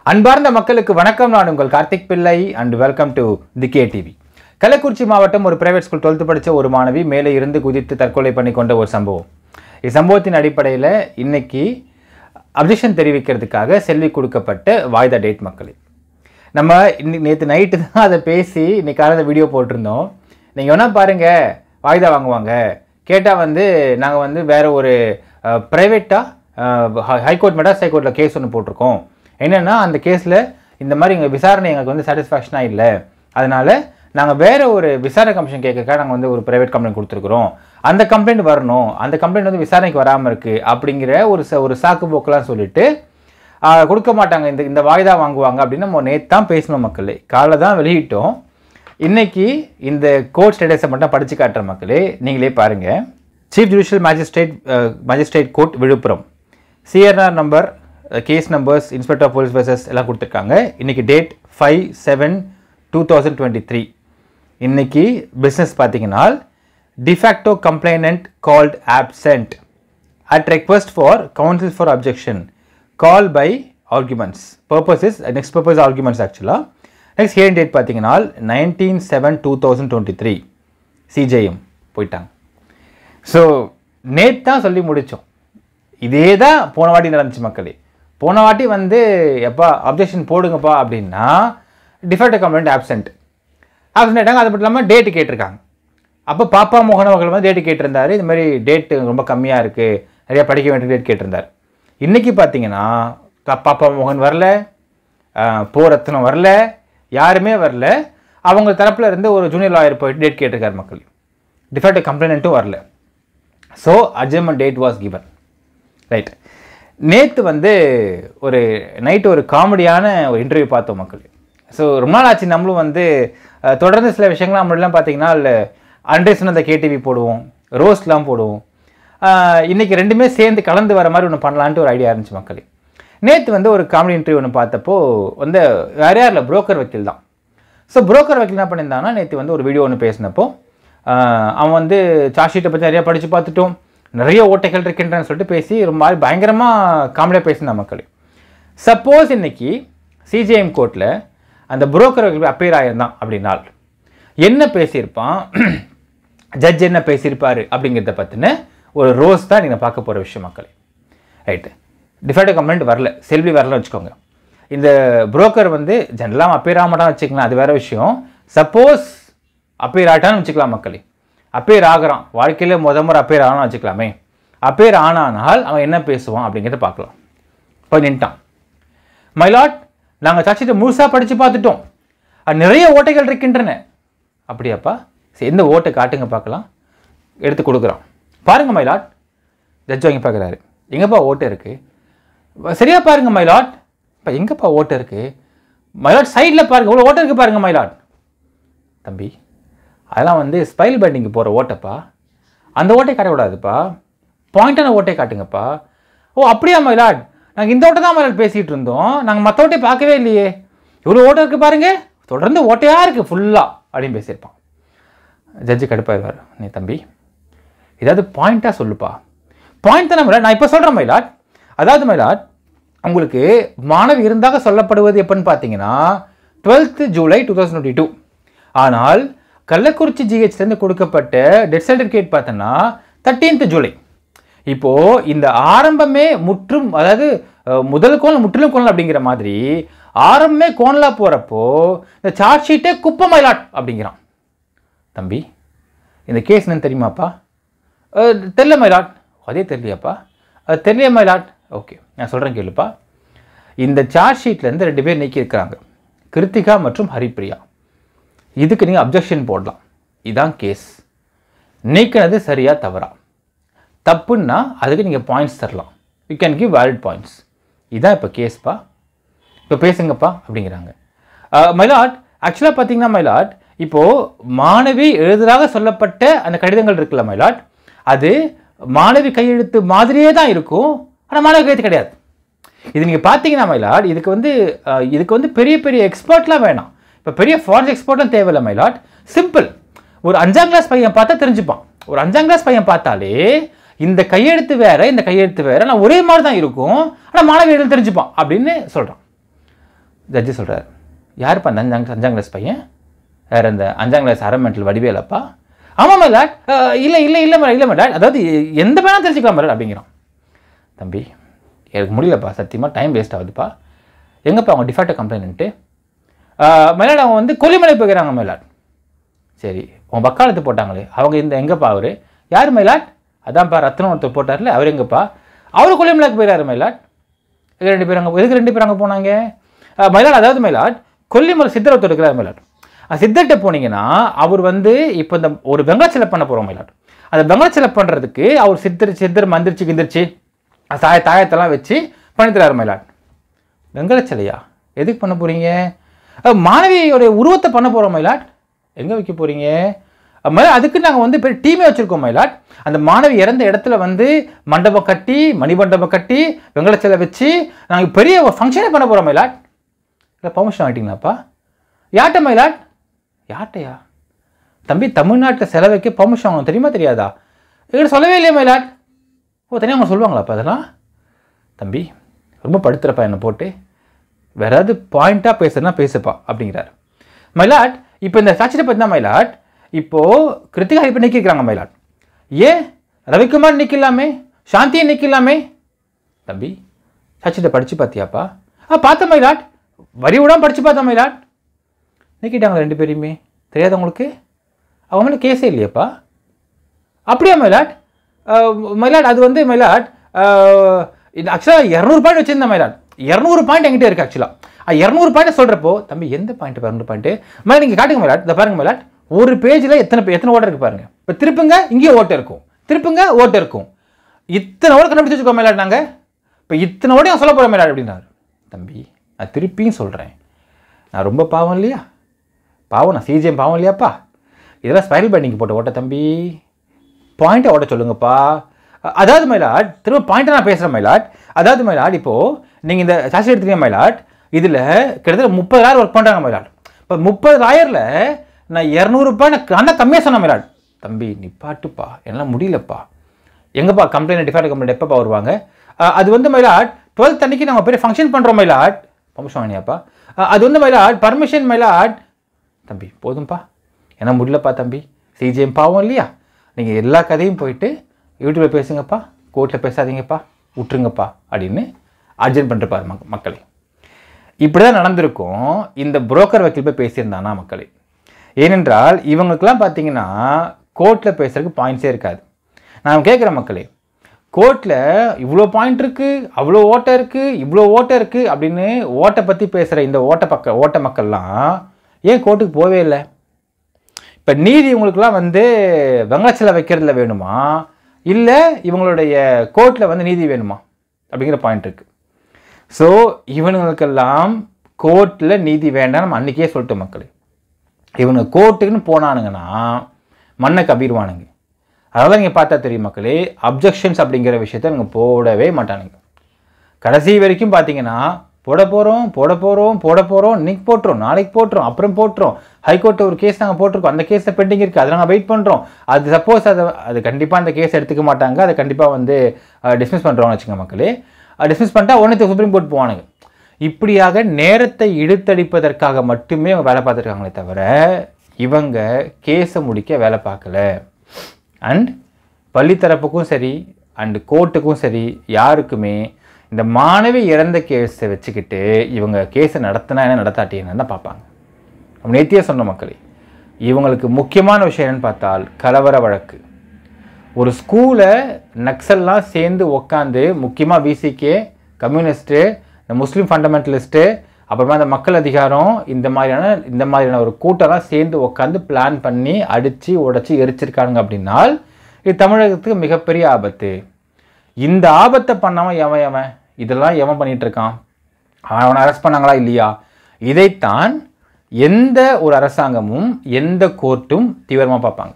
அன்பார்ந்த மக்களுக்கு வணக்கம் நான் உங்கள் Karthik Pillai and welcome to the K TV Kallakurichi மாவட்டம் ஒரு பிரைவேட் ஸ்கூல் டுவெல்த்து படித்த ஒரு மாணவி மேலே இருந்து குதித்து தற்கொலை பண்ணி கொண்ட ஒரு சம்பவம் இச்சம்பவத்தின் அடிப்படையில் இன்னைக்கு அப்ஜெக்ஷன் தெரிவிக்கிறதுக்காக செல்வி கொடுக்கப்பட்ட வாய்தா டேட் மக்களே நம்ம இன்னைக்கு நேற்று நைட்டு தான் அதை பேசி இன்னைக்கு காலையில் வீடியோ போட்டிருந்தோம் நீங்கள் வேணால் பாருங்கள் வாய்தா வாங்குவாங்க கேட்டால் வந்து நாங்கள் வந்து வேற ஒரு ப்ரைவேட்டாக ஹைகோர்ட் மெட்ராஸ் ஹைகோர்ட்டில் கேஸ் ஒன்று போட்டிருக்கோம் என்னென்னா அந்த கேஸில் இந்த மாதிரி எங்கள் விசாரணை எங்களுக்கு வந்து சாட்டிஸ்ஃபேக்ஷனாக இல்லை அதனால் நாங்கள் வேற ஒரு விசாரணை கமிஷன் கேட்கறக்காக நாங்கள் வந்து ஒரு ப்ரைவேட் கம்ப்ளைண்ட் கொடுத்துருக்குறோம் அந்த கம்ப்ளைண்ட் வரணும் அந்த கம்ப்ளைண்ட் வந்து விசாரணைக்கு வராமல் இருக்குது அப்படிங்கிற ஒரு ச ஒரு சாக்கு போக்கெல்லாம் சொல்லிட்டு ஆஹ், கொடுக்க மாட்டாங்க இந்த இந்த வாய்தா வாங்குவாங்க அப்படின்னு நம்ம நேற்று தான் பேசணும் மக்களே காலைல தான் வெளியிட்டோம் இன்னைக்கு இந்த கோர்ட் ஸ்டேட்டஸை மட்டும் படித்து காட்டுற மக்களே நீங்களே பாருங்கள் chief judicial magistrate magistrate court Viluppuram CRR number case numbers inspector of police versus எல்லாம் கொடுத்துருக்காங்க இன்னைக்கு date five seven two thousand twenty three இன்னைக்கு பிஸ்னஸ் பார்த்தீங்கன்னா de facto complainant called absent at request for counsel for objection call by arguments purpose is next purpose arguments ஆக்சுவலாக next hearing date பார்த்தீங்கன்னா nineteen seven two thousand twenty three CJM போயிட்டாங்க so நேற்று தான் சொல்லி முடித்தோம் இதே தான் போன வாட்டி நடந்துச்சு மக்களே போன வாட்டி வந்து எப்பா அப்ஜெக்ஷன் போடுங்கப்பா அப்படின்னா டிஃபெக்ட் கம்ப்ளைண்ட் ஆப்சென்ட் ஆப்சென்ட் ஆயிட்டாங்க அது மட்டும் இல்லாமல் டேட்டு கேட்டிருக்காங்க அப்போ பாப்பா மோகன் அவர்கள் வந்து டேட்டு கேட்டிருந்தாரு இது மாதிரி டேட்டு ரொம்ப கம்மியாக இருக்குது நிறையா படிக்க வேண்டிய டேட் கேட்டிருந்தார் இன்றைக்கி பார்த்தீங்கன்னா க- பாப்பா மோகன் வரல ஆஹ், போ ரத்னம் வரல யாருமே வரல அவங்க தரப்புல இருந்து ஒரு ஜூனியர் லாயர் போயிட்டு டேட் கேட்டிருக்காரு மக்கள் டிஃபெக்ட் கம்ப்ளைண்ட்டும் வரல so adjournment date was given right நேற்று வந்து ஒரு நைட்டு ஒரு காமெடியான ஒரு இன்டர்வியூ பார்த்தோம் மக்கள் ஸோ ரொம்ப நாள் ஆச்சு நம்மளும் வந்து அஹ், தொடர்ந்து சில விஷயங்கள்லாம் முன்னாடிலாம் பார்த்தீங்கன்னா அன்ரேசன் அந்த கேடிவி போடுவோம் ரோஸ்ட்லாம் போடுவோம் அஹ், இன்னைக்கு ரெண்டுமே சேர்ந்து கலந்து வர மாதிரி ஒன்று பண்ணலான்ட்டு ஒரு ஐடியா இருந்துச்சு மக்களே நேற்று வந்து ஒரு காமெடி இன்டர்வியூ ஒன்று பார்த்தப்போ வந்து வேற யார் இல்லை புரோக்கர் வக்கீல் தான் ஸோ புரோக்கர் வக்கீல் என்ன பண்ணியிருந்தாங்கன்னா நேற்று வந்து ஒரு வீடியோ ஒன்று பேசினப்போ ஆஹ், அவன் வந்து சார்ஜ் ஷீட்டை பற்றி நிறையா படித்து பார்த்துட்டோம் நிறைய ஓட்டைகள் இருக்கின்றன்னு சொல்லிட்டு பேசி ரொம்ப மாதிரி பயங்கரமாக காமெடியாக பேசினான் மக்கள் சப்போஸ் இன்னைக்கு சிஜிஎம் கோர்ட்டில் அந்த புரோக்கர் வக்கீல் அப்பேர் ஆயிருந்தான் அப்படின்னால் என்ன பேசியிருப்பான் ஜட்ஜ் என்ன பேசியிருப்பாரு அப்படிங்கிறத பற்றின ஒரு ரோஸ் தான் நீங்கள் பார்க்க போகிற விஷயம் மக்களே ரைட்டு டிஃபெக்ட் கம்ப்ளைண்ட் வரல செல்வி வரல வச்சுக்கோங்க இந்த புரோக்கர் வந்து ஜென்ரலாக அப்பேர் ஆக மாட்டான்னு வச்சுக்கலாம் அது வேற விஷயம் சப்போஸ் அப்பேர் ஆட்டான்னு வச்சுக்கலாம் மக்களே அப்பேர் ஆகிறான் வாழ்க்கையில் முத முறை அப்பேர் ஆனான்னு வச்சுக்கலாமே அப்பேர் ஆனானால் அவன் என்ன பேசுவான் அப்படிங்கிறத பார்க்கலாம் போய் நின்ட்டான் மைலாட் நாங்கள் சர்ச்சிட்ட முழுசாக படித்து பார்த்துட்டோம் அது நிறைய ஓட்டைகள் இருக்கின்றன அப்படியாப்பா சரி எந்த ஓட்டை காட்டுங்க பார்க்கலாம் எடுத்து கொடுக்குறான் பாருங்க மைலாட் ஜட்ஜ் வாங்கி பார்க்குறாரு எங்கப்பா ஓட்டை இருக்குது சரியா பாருங்க மைலாட் இப்போ எங்கப்பா ஓட்டை இருக்குது மைலாட் சைடில் பாருங்க இவ்வளோ ஓட்டை இருக்குது பாருங்க மைலாட் தம்பி அதெல்லாம் வந்து ஸ்பைல் பைண்டிங்க்கு போகிற ஓட்டைப்பா அந்த ஓட்டை காட்டக்கூடாதுப்பா பாயிண்டான ஓட்டை காட்டுங்கப்பா ஓ அப்படியா மயிலாட் நாங்கள் இந்த ஓட்டை தான் மயிலாட் பேசிகிட்டு இருந்தோம் நாங்கள் மற்ற ஓட்டை பார்க்கவே இல்லையே இவ்வளோ ஓட்டை இருக்குது பாருங்க தொடர்ந்து ஓட்டையாக இருக்குது ஃபுல்லாக அப்படின்னு பேசியிருப்பான் ஜட்ஜு கடுப்பாயிருவார் நீ தம்பி ஏதாவது பாயிண்ட்டாக சொல்லுப்பா பாயிண்ட் தானே மயிலாட் நான் இப்போ சொல்கிறேன் மயிலாட் அதாவது மயிலாட் உங்களுக்கு மாணவி இருந்தாக சொல்லப்படுவது எப்பன்னு பார்த்தீங்கன்னா twelfth July two thousand twenty two ஆனால் கள்ளக்குறிச்சி ஜிஹெச்லேருந்து கொடுக்கப்பட்ட டெத் சர்டிஃபிகேட் பார்த்தோன்னா தேர்ட்டீன்த் ஜூலை இப்போ இந்த ஆரம்பமே முற்றும் அதாவது அஹ், முதல் கோணல் முற்றிலும் கோணல் அப்படிங்கிற மாதிரி ஆரம்பமே கோணலா போறப்போ இந்த சார்ஜ் ஷீட்டே குப்பை மயிலாட் அப்படிங்கிறான் தம்பி இந்த கேஸ் என்னன்னு தெரியுமாப்பா அஹ், தெரியல மயிலாட் அதே தெரியலையாப்பா அஹ், தெரியல மயிலாட் ஓகே நான் சொல்கிறேன் கேளுப்பா இந்த சார்ஜ் ஷீட்லேருந்து ரெண்டு பேர் நீக்கியிருக்கிறாங்க கிருத்திகா மற்றும் ஹரிப்ரியா இதுக்கு நீங்கள் அப்ஜெக்ஷன் போடலாம் இதான் கேஸ் நீக்கினது சரியா தவறா தப்புன்னா அதுக்கு நீங்கள் பாயிண்ட்ஸ் தரலாம் you can give valid points இதான் இப்போ கேஸ்ப்பா இப்போ பேசுங்கப்பா அப்படிங்கிறாங்க மைலாட் ஆக்சுவலாக பார்த்தீங்கன்னா மைலாட் இப்போது மாணவி எழுதுறதாக சொல்லப்பட்ட அந்த கடிதங்கள் இருக்குல்ல மைலாட் அது மாணவி கையெழுத்து மாதிரியே தான் இருக்கும் ஆனால் மாணவி கையெழுத்து கிடையாது இது நீங்கள் பார்த்தீங்கன்னா மயிலாட் இதுக்கு வந்து அஹ், இதுக்கு வந்து பெரிய பெரிய எக்ஸ்பர்ட்லாம் வேணாம் இப்போ பெரிய ஃபாரன்ஸ் எக்ஸ்பர்ட்லாம் தேவையில்லை மயிலாட் சிம்பிள் ஒரு அஞ்சாம் கிளாஸ் பையன் பார்த்தா தெரிஞ்சுப்பான் ஒரு அஞ்சாம் கிளாஸ் பையன் பார்த்தாலே இந்த கையெழுத்து வேற இந்த கையெழுத்து வேற ஆனால் ஒரே மாதிரி தான் இருக்கும் ஆனால் மாணவி எழுத தெரிஞ்சுப்பான் அப்படின்னு சொல்கிறான் ஜட்ஜி சொல்கிறார் யாருப்பா அந்த அஞ்சாங் அஞ்சாம் கிளாஸ் பையன் வேறு அந்த அஞ்சாம் கிளாஸ் அரமெண்டல் வடிவேலப்பா ஆமாம் மேலாட் இல்லை இல்லை இல்லை மேடம் இல்லை மேடம் அதாவது எந்த வேணாலும் தெரிஞ்சுக்கலாம் மேடம் அப்படிங்கிறான் தம்பி எனக்கு முடியலப்பா சத்தியமாக டைம் வேஸ்ட் ஆகுதுப்பா எங்கப்பா அவங்க டிஃபால்ட்டை கம்ப்ளைண்ட்டு மேலாட் அவங்க வந்து கொல்லிமலை போய்க்கிறாங்க மேலாட் சரி உன் வக்காலத்து போட்டாங்களே அவங்க இந்த எங்கப்பா அவர் யார் மயிலாட் அதான்ப்பா ரத்னம் ஒருத்தர் போட்டார்ல அவர் எங்கப்பா அவர் கொல்லிமலைக்கு போயிடாரு மயிலாட் இது ரெண்டு பேர் அங்கே எதுக்கு ரெண்டு பேர் அங்கே போனாங்க அஹ், மயிலாட் அதாவது மயிலாட் கொல்லிமலை சித்தர் ஒருத்தர் இருக்கிறார் மயிலாட் அந்த சித்தர்கிட்ட போனீங்கன்னா அவர் வந்து இப்போ இந்த ஒரு வெங்கடாச்சலை பண்ண போகிறோம் மயிலாட் அந்த வெங்கடாச்சலை பண்ணுறதுக்கு அவர் சித்தர் சித்தர் மந்திரிச்சு கிந்திரிச்சு சாய தாயத்தெல்லாம் வச்சு பண்ணித்தராரு மயிலாட் வெங்கடச்சிலையா எதுக்கு பண்ண போகிறீங்க மாணவியோட உருவத்தை பண்ண போகிறோம் மயிலாட் எங்கே வைக்க போகிறீங்க மயிலாட் அதுக்கு நாங்கள் வந்து பெரிய டீமே வச்சுருக்கோம் மயிலாட் அந்த மாணவி இறந்த இடத்துல வந்து மண்டபம் கட்டி மணிமண்டபம் கட்டி வெங்கடச்சிலை வச்சு நாங்கள் பெரிய ஒரு ஃபங்க்ஷனே பண்ண போகிறோம் மயிலாட் இல்லை பர்மிஷன் வாங்கிட்டீங்களாப்பா யார்கிட்ட மயிலாட் யார்கிட்டயா தம்பி தமிழ்நாட்டில் செலவைக்கு பர்மிஷன் வாங்கணும் தெரியுமா தெரியாதா எங்கிட்ட சொல்லவே இல்லையா மயிலாட் ஓ தனியாக அவங்க சொல்லுவாங்களாப்பா அதெல்லாம் தம்பி ரொம்ப படுத்துறப்பா என்னை போட்டு வேற ஏதாவது பாயிண்ட்டாக பேசுறதுனா பேசுப்பா அப்படிங்கிறார் மயிலாட் இப்போ இந்த சாட்சியை பற்றி தான் மயிலாட் இப்போது கிருத்திகா இப்போ நிற்கிறாங்க மயிலாட் ஏன் ரவிக்குமார் நிற்கலாமே சாந்தியை நிற்கலாமே தம்பி சாட்சியத்தை படித்து பார்த்தியாப்பா ஆ பார்த்தேன் மயிலாட் வரி விடாம படித்து பார்த்தேன் மயிலாட் நிற்கிட்டாங்க ரெண்டு பேரையுமே தெரியாத உங்களுக்கு அவங்க மேலே கேஸே இல்லையாப்பா அப்படியா மயிலாட் அஹ், மயிலாட் அது வந்து மயிலாட் அஹ், இது ஆக்சுவலாக இரநூறு பாயிண்ட் வச்சிருந்தேன் மயிலாட் இரநூறு பாயிண்ட் என்கிட்ட இருக்கு ஆக்சுவலாக இரநூறு பாயிண்ட் சொல்கிறப்போ தம்பி எந்த பாயிண்ட் இரநூறு பாயிண்ட் மயிலாட் நீங்கள் காட்டுங்க மயிலாட் இந்த பாருங்க மயிலாட் ஒரு பேஜில் எத்தனை பே- எத்தனை ஓட்டர் இருக்கு பாருங்க இப்போ திருப்புங்க இங்கேயே ஓட்டை இருக்கும் திருப்புங்க ஓட்டை இருக்கும் இத்தனை ஓட கண்டுபிடிச்சு வச்சுக்கோ மயிலாட் நாங்கள் இப்போ இத்தனை ஓடையும் சொல்ல போகிறோம் மயிலாட் அப்படின்னாரு தம்பி நான் திருப்பியும் சொல்கிறேன் நான் ரொம்ப பாவம் இல்லையா பாவம் நான் சிஜிஎம் பாவம் இல்லையாப்பா இதெல்லாம் ஸ்பைரல் பைண்டிங் போட்ட ஓட்ட தம்பி பாயிண்ட்டை ஓட்ட சொல்லுங்கப்பா அ- அதாவது மயிலாட் திரும்ப பாயிண்ட்டை நான் பேசுகிறேன் மயிலாட் அதாவது மயிலாட் இப்போது நீங்கள் இந்த சாட்சி எடுத்துக்கீங்க மயிலாட் இதில் கிட்டத்தட்ட முப்பதாயிரம் ஒர்க் பண்ணுறாங்க மயிலாட் இப்போ முப்பதாயிரத்தில் நான் இரநூறு பாயிண்ட் நான் கம்மியாக சொன்னேன் மயிலாட் தம்பி நிப்பாட்டுப்பா என்னால் முடியலப்பா எங்கப்பா கம்ப்ளைண்ட் டிஃபைட் கம்ப்ளைண்ட் எப்பப்பா வருவாங்க அஹ் அது வந்து மயிலாட் டுவெல்த் அன்னைக்கு நாங்கள் பெரிய ஃபங்க்ஷன் பண்ணுறோம் மயிலாட் பர்மிஷன் வாங்கினியாப்பா அஹ் அது வந்து மயிலாட் பர்மிஷன் மயிலாட் தம்பி போதும்பா என்ன முடியலப்பா தம்பி சிஜிஎம் பாவம் இல்லையா நீங்கள் எல்லா கதையும் போயிட்டு யூடியூப்பில் பேசுங்கப்பா கோர்ட்டில் பேசாதீங்கப்பா விட்டுருங்கப்பா அப்படின்னு அர்ஜென்ட் பண்ணிருப்பார் மக் மக்களை இப்படி தான் நடந்திருக்கும் இந்த புரோக்கர் வக்கீல் போய் பேசியிருந்தானா மக்களே ஏனென்றால் இவங்களுக்கெல்லாம் பார்த்தீங்கன்னா கோர்ட்டில் பேசுறதுக்கு பாயிண்ட்ஸே இருக்காது நான் கேட்குறேன் மக்களே கோர்ட்டில் இவ்வளோ பாயிண்ட் இருக்குது அவ்வளோ ஓட்டை இருக்குது இவ்வளோ ஓட்டை இருக்குது அப்படின்னு ஓட்டை பற்றி பேசுகிற இந்த ஓட்ட பக்க ஓட்ட மக்கள்லாம் ஏன் கோர்ட்டுக்கு போவே இல்லை இப்போ நீதி இவங்களுக்குலாம் வந்து வெங்கடாச்சல வைக்கிறதுல வேணுமா இல்லை இவங்களுடைய கோர்ட்டில் வந்து நீதி வேணுமா அப்படிங்கிற பாயிண்ட் இருக்குது ஸோ இவனுங்களுக்கெல்லாம் கோர்ட்டில் நீதி வேண்டாம் நம்ம அன்றைக்கே சொல்லிட்டோம் மக்களே இவனுங்க கோர்ட்டுக்குன்னு போனானுங்கன்னா மண்ணை கபிடுவானுங்க அதெல்லாம் நீங்கள் பார்த்தா தெரியும் மக்களே அப்ஜெக்ஷன்ஸ் அப்படிங்கிற விஷயத்த இவங்க போடவே மாட்டானுங்க கடைசி வரைக்கும் பார்த்தீங்கன்னா போட போகிறோம் போட போகிறோம் போட போகிறோம் இன்னைக்கு போட்டுரும் நாளைக்கு போட்டுரும் அப்புறம் போட்டுரும் ஹைகோர்ட்டில் ஒரு கேஸ் நாங்கள் போட்டிருக்கோம் அந்த கேஸில் பெண்டிங் இருக்குது அதை நாங்கள் வெயிட் பண்ணுறோம் அது சப்போஸ் அதை அது கண்டிப்பாக அந்த கேஸ் எடுத்துக்க மாட்டாங்க அதை கண்டிப்பாக வந்து டிஸ்மிஸ் பண்ணுறோம்னு வச்சுங்க மக்களே டிஸ்மிஸ் பண்ணிட்டா உடனே சுப்ரீம் கோர்ட் போவானுங்க இப்படியாக நேரத்தை இழுத்தடிப்பதற்காக மட்டுமே அவங்க வேலை பார்த்துருக்காங்களே தவிர இவங்க கேஸை முடிக்க வேலை பார்க்கல அண்ட் பள்ளித்தரப்புக்கும் சரி அண்ட் கோர்ட்டுக்கும் சரி யாருக்குமே இந்த மாணவி இறந்த கேஸை வச்சுக்கிட்டு இவங்க கேஸை நடத்தினா என்ன நடத்தாட்டி என்னன்னு தான் பார்ப்பாங்க நம்ம நேத்தியே சொன்ன மக்களே இவங்களுக்கு முக்கியமான விஷயம் என்னன்னு பார்த்தால் கலவர வழக்கு ஒரு ஸ்கூலை நக்சல்லாம் சேர்ந்து உக்காந்து முக்கியமாக விசிகே கம்யூனிஸ்ட்டு இந்த முஸ்லீம் ஃபண்டமெண்டலிஸ்ட்டு அப்புறமா இந்த மக்கள் அதிகாரம் இந்த மாதிரியான இந்த மாதிரியான ஒரு கூட்டம்லாம் சேர்ந்து உட்காந்து பிளான் பண்ணி அடித்து உடைச்சி எரிச்சிருக்காங்க அப்படின்னால் இது தமிழகத்துக்கு மிகப்பெரிய ஆபத்து இந்த ஆபத்தை பண்ணாமல் எவன் எவன் இதெல்லாம் எவன் பண்ணிட்டு இருக்கான் அவனை அரெஸ்ட் பண்ணாங்களா இல்லையா இதைத்தான் எந்த ஒரு அரசாங்கமும் எந்த கோர்ட்டும் தீவிரமாக பார்ப்பாங்க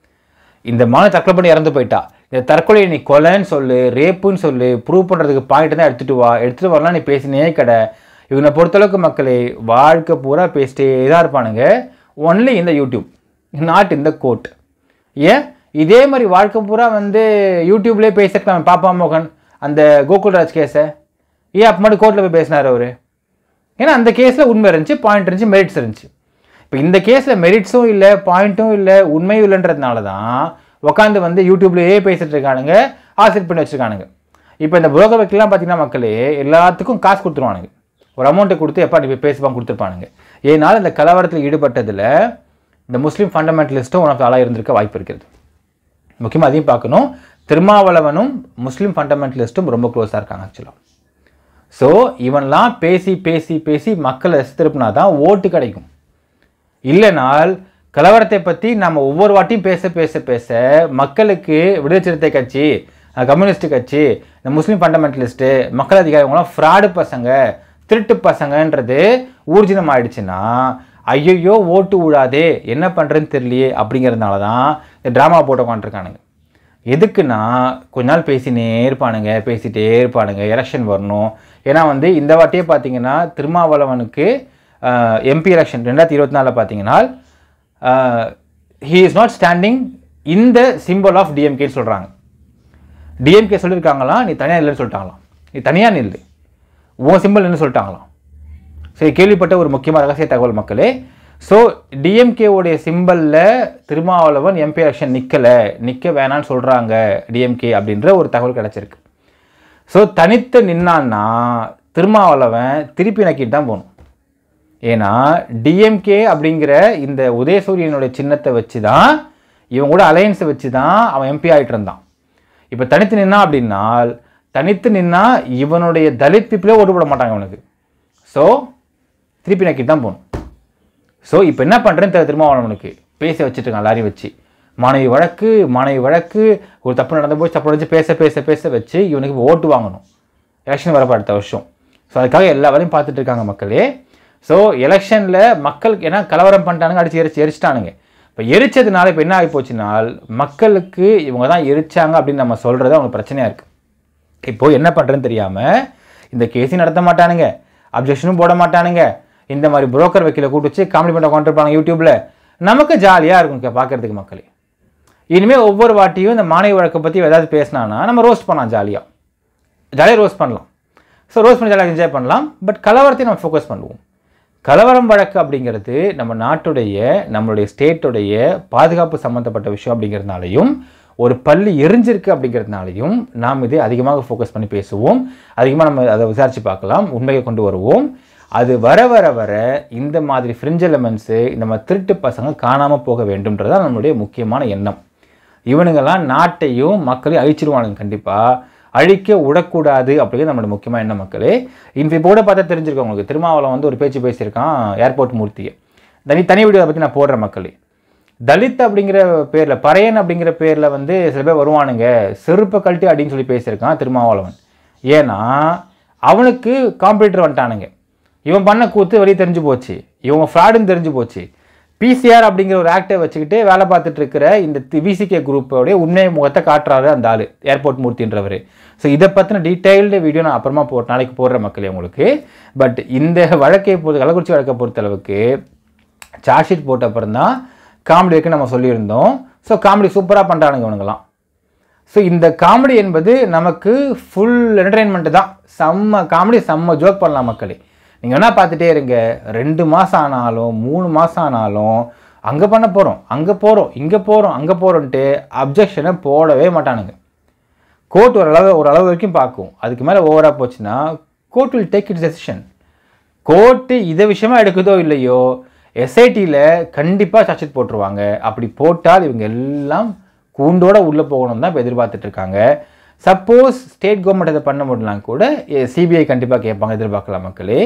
இந்த மாலை தற்கொலை பண்ணி இறந்து போயிட்டா இந்த தற்கொலையை நீ கொலைன்னு சொல்லு ரேப்புன்னு சொல்லு ப்ரூவ் பண்ணுறதுக்கு பாயிண்ட் தான் எடுத்துகிட்டு வா எடுத்துகிட்டு வரலாம் நீ பேசினே கடை இவனை பொறுத்தளவுக்கு மக்களே வாழ்க்கை பூரா பேசிட்டே தான் இருப்பானுங்க ஒன்லி இந்த யூடியூப் நாட் இந்த கோர்ட் ஏன் இதே மாதிரி வாழ்க்கை பூரா வந்து யூடியூப்லேயே பேசிருக்கலாம் பாப்பா மோகன் அந்த கோகுல்ராஜ் கேஸை ஏன் அப்போ மட்டும் கோர்ட்டில் போய் பேசினார் அவர் ஏன்னா அந்த கேஸில் உண்மை இருந்துச்சு பாயிண்ட் இருந்துச்சு மெரிட்ஸ் இருந்துச்சு இப்போ இந்த கேஸில் மெரிட்ஸும் இல்லை பாயிண்ட்டும் இல்லை உண்மையும் இல்லைன்றதுனால தான் உட்காந்து வந்து யூடியூப்லேயே பேசிட்டு இருக்கானுங்க ஆசிரியர் பண்ணி வச்சிருக்கானுங்க இப்போ இந்த புரோக்கர் வக்கீல்லாம் பார்த்தீங்கன்னா மக்களே எல்லாத்துக்கும் காசு கொடுத்துருவானுங்க ஒரு அமௌண்ட்டை கொடுத்து எப்பா நீ போய் பேசுவாங்க கொடுத்துருப்பானுங்க ஏனால் இந்த கலவரத்தில் ஈடுபட்டதில் இந்த முஸ்லீம் ஃபண்டமெண்டலிஸ்ட்டும் ஒன் ஆஃப் ஆளாக இருந்திருக்க வாய்ப்பு இருக்கிறது முக்கியமாக அதையும் பார்க்கணும் திருமாவளவனும் முஸ்லீம் ஃபண்டமெண்டலிஸ்ட்டும் ரொம்ப க்ளோஸாக இருக்காங்க ஆக்சுவலாக ஸோ இவன்லாம் பேசி பேசி பேசி மக்களை திருப்பினா தான் ஓட்டு கிடைக்கும் இல்லைனால் கலவரத்தை பற்றி நம்ம ஒவ்வொரு வாட்டியும் பேச பேச பேச மக்களுக்கு விடுதலை சிறுத்தை கட்சி அஹ், கம்யூனிஸ்ட் கட்சி இந்த முஸ்லீம் ஃபண்டமெண்டலிஸ்ட்டு மக்கள் அதிகாரிகளாம் ஃப்ராடு பசங்க திருட்டு பசங்கன்றது ஊர்ஜினம் ஆயிடுச்சுன்னா ஐயையோ ஓட்டு விழாதே என்ன பண்ணுறதுன்னு தெரியலையே அப்படிங்கிறதுனால தான் இந்த ட்ராமா போட்டு உட்காந்துருக்கானுங்க எதுக்குன்னா கொஞ்ச நாள் பேசினே இருப்பானுங்க பேசிட்டே இருப்பானுங்க எலெக்ஷன் வரணும் ஏன்னா வந்து இந்த வாட்டியே பார்த்தீங்கன்னா திருமாவளவனுக்கு எம்பி எலெக்ஷன் ரெண்டாயிரத்தி இருபத்தி நாலில் பார்த்தீங்கன்னா ஹீ இஸ் நாட் ஸ்டாண்டிங் இந்த சிம்பிள் ஆஃப் டிஎம்கேன்னு சொல்கிறாங்க டிஎம்கே சொல்லியிருக்காங்களாம் நீ தனியாக இல்லைன்னு சொல்லிட்டாங்களாம் நீ தனியாக நில்லு உன் சிம்பிள் என்ன சொல்லிட்டாங்களாம் சரி கேள்விப்பட்ட ஒரு முக்கியமான ரகசிய தகவல் மக்களே ஸோ டிஎம்கேவுடைய சிம்பிளில் திருமாவளவன் எம்பி எலெக்ஷன் நிற்கலை நிற்க வேணான்னு சொல்கிறாங்க டிஎம்கே அப்படின்ற ஒரு தகவல் கிடச்சிருக்கு ஸோ தனித்து நின்னான்னா திருமாவளவன் திருப்பி நக்கிட்டு தான் போகணும் ஏன்னா டிஎம்கே அப்படிங்கிற இந்த உதயசூரியனுடைய சின்னத்தை வச்சு தான் இவன் கூட அலையன்ஸை வச்சு தான் அவன் எம்பி ஆகிட்டு இருந்தான் இப்போ தனித்து நின்னா அப்படின்னால் தனித்து நின்னா இவனுடைய தலித் பீப்புளே ஓட்டு போட மாட்டாங்க இவனுக்கு ஸோ திருப்பி நக்கிட்டு தான் போகணும் ஸோ இப்போ என்ன பண்ணுறேன்னு தெரியல திருமாவளவனுக்கு பேச வச்சுட்டுருக்கான் எல்லாரையும் வச்சு மாணவி வழக்கு மாணவி வழக்கு ஒரு தப்பு நடந்து போய் தப்பு நடந்து பேச பேச பேச வச்சு இவனுக்கு இப்போ ஓட்டு வாங்கணும் எலெக்ஷன் வரப்போ அடுத்த வருஷம் ஸோ அதுக்காக எல்லா வேலையும் பார்த்துட்டு இருக்காங்க மக்களே ஸோ எலெக்ஷனில் மக்களுக்கு ஏன்னா கலவரம் பண்ணிட்டானுங்க அடிச்சு எரிச்சு எரிச்சிட்டானுங்க இப்போ எரிச்சதுனால இப்போ என்ன ஆகி போச்சுனால் மக்களுக்கு இவங்க தான் எரிச்சாங்க அப்படின்னு நம்ம சொல்கிறது அவங்களுக்கு பிரச்சனையாக இருக்குது இப்போ என்ன பண்ணுறதுன்னு தெரியாமல் இந்த கேஸையும் நடத்த மாட்டானுங்க அப்ஜெக்ஷனும் போட மாட்டானுங்க இந்த மாதிரி புரோக்கர் வைக்கல கூட்டு வச்சு காமெடி பண்ண கொண்டிருப்பாங்க யூடியூப்பில் நமக்கு ஜாலியாக இருக்கும் கே- பார்க்கறதுக்கு மக்களே இனிமேல் ஒவ்வொரு வாட்டியும் இந்த மாணவி வழக்கை பற்றி ஏதாவது பேசினானா நம்ம ரோஸ்ட் பண்ணலாம் ஜாலியாக ஜாலியாக ரோஸ்ட் பண்ணலாம் ஸோ ரோஸ்ட் பண்ணி ஜாலியாக என்ஜாய் பண்ணலாம் பட் கலவரத்தை நம்ம ஃபோக்கஸ் பண்ணுவோம் கலவரம் வழக்கு அப்படிங்கிறது நம்ம நாட்டுடைய நம்மளுடைய ஸ்டேட்டுடைய பாதுகாப்பு சம்மந்தப்பட்ட விஷயம் அப்படிங்கிறதுனாலையும் ஒரு பள்ளி எரிஞ்சிருக்கு அப்படிங்கிறதுனாலையும் நாம் இதை அதிகமாக ஃபோக்கஸ் பண்ணி பேசுவோம் அதிகமாக நம்ம அதை விசாரித்து பார்க்கலாம் உண்மையை கொண்டு வருவோம் அது வர வர வர இந்த மாதிரி ஃப்ரிஞ்ச் எலமெண்ட்ஸு இந்த மாதிரி திருட்டு பசங்க காணாமல் போக வேண்டும்ன்றதான் நம்மளுடைய முக்கியமான எண்ணம் இவனுங்கெல்லாம் நாட்டையும் மக்களையும் அழிச்சிருவானுங்க கண்டிப்பாக அழிக்க விடக்கூடாது அப்படிங்கிறது நம்மளோட முக்கியமான எண்ணம் மக்களே இப்போ கூட பார்த்தா தெரிஞ்சிருக்கோம் உங்களுக்கு திருமாவளவன் வந்து ஒரு பேச்சு பேசியிருக்கான் ஏர்போர்ட் மூர்த்தியை தனி தனி வீடியோ பற்றி நான் போடுறேன் மக்களே தலித் அப்படிங்கிற பேரில் பறையன் அப்படிங்கிற பேரில் வந்து சில பேர் வருவானுங்க செருப்பை கழட்டி அப்படின்னு சொல்லி பேசியிருக்கான் திருமாவளவன் ஏன்னா அவனுக்கு காம்படிட்டர் வந்துட்டானுங்க இவன் பண்ண கூத்து வெளியே தெரிஞ்சு போச்சு இவங்க ஃப்ராடுன்னு தெரிஞ்சு போச்சு பிசிஆர் அப்படிங்கிற ஒரு ஆக்டை வச்சுக்கிட்டு வேலை பார்த்துட்டு இருக்கிற இந்த விசிகே குரூப்போடைய உண்மை முகத்தை காட்டுறாரு அந்த ஆள் ஏர்போர்ட் மூர்த்தின்றவர் ஸோ இதை பற்றின டீட்டெயில்டு வீடியோ நான் அப்புறமா போ நாளைக்கு போடுற மக்களே உங்களுக்கு பட் இந்த வழக்கை பொறுத்த கள்ளக்குறிச்சி வழக்கை பொறுத்தளவுக்கு சார்ஜ் ஷீட் போட்ட அப்புறம் தான் காமெடி இருக்குன்னு நம்ம சொல்லியிருந்தோம் ஸோ காமெடி சூப்பராக பண்ணுறானுங்க இவனுங்களாம் ஸோ இந்த காமெடி என்பது நமக்கு ஃபுல் என்டர்டைன்மெண்ட் தான் செம்ம காமெடி செம்ம ஜோக் பண்ணலாம் மக்களே நீங்கள் என்ன பார்த்துட்டே இருங்க ரெண்டு மாதம் ஆனாலும் மூணு மாதம் ஆனாலும் அங்கே பண்ண போகிறோம் அங்கே போகிறோம் இங்கே போகிறோம் அங்கே போகிறோன்ட்டு அப்ஜெக்ஷனை போடவே மாட்டானுங்க கோர்ட் ஒரு அளவு ஒரு அளவு வரைக்கும் பார்க்கும் அதுக்கு மேலே ஓவராக போச்சுன்னா court will take its decision court இதை விஷயமா எடுக்குதோ இல்லையோ எஸ்ஐடியில் கண்டிப்பாக சர்ச்சைட் போட்டுருவாங்க அப்படி போட்டால் இவங்க எல்லாம் கூண்டோட உள்ளே போகணும் தான் இப்போ எதிர்பார்த்துட்டு இருக்காங்க சப்போஸ் ஸ்டேட் கவர்மெண்ட் அதை பண்ண முடியலாம் கூட சிபிஐ கண்டிப்பாக கேட்பாங்க எதிர்பார்க்கலாம் மக்களே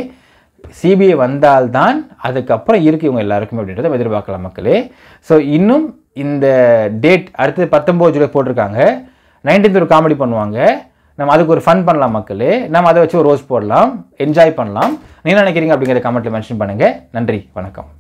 சிபிஐ வந்தால்தான் அதுக்கப்புறம் இருக்கு இவங்க எல்லாருக்குமே அப்படின்றத நம்ம எதிர்பார்க்கலாம் மக்களே ஸோ இன்னும் இந்த டேட் அடுத்து பத்தொம்போது ஜூலை போட்டிருக்காங்க நைன்டீன்த் ஒரு காமெடி பண்ணுவாங்க நம்ம அதுக்கு ஒரு ஃபன் பண்ணலாம் மக்களே நம்ம அதை வச்சு ஒரு ரோஸ் போடலாம் என்ஜாய் பண்ணலாம் நீ என்ன நினைக்கிறீங்க அப்படிங்கிறத கமெண்ட்டில் மென்ஷன் பண்ணுங்கள் நன்றி வணக்கம்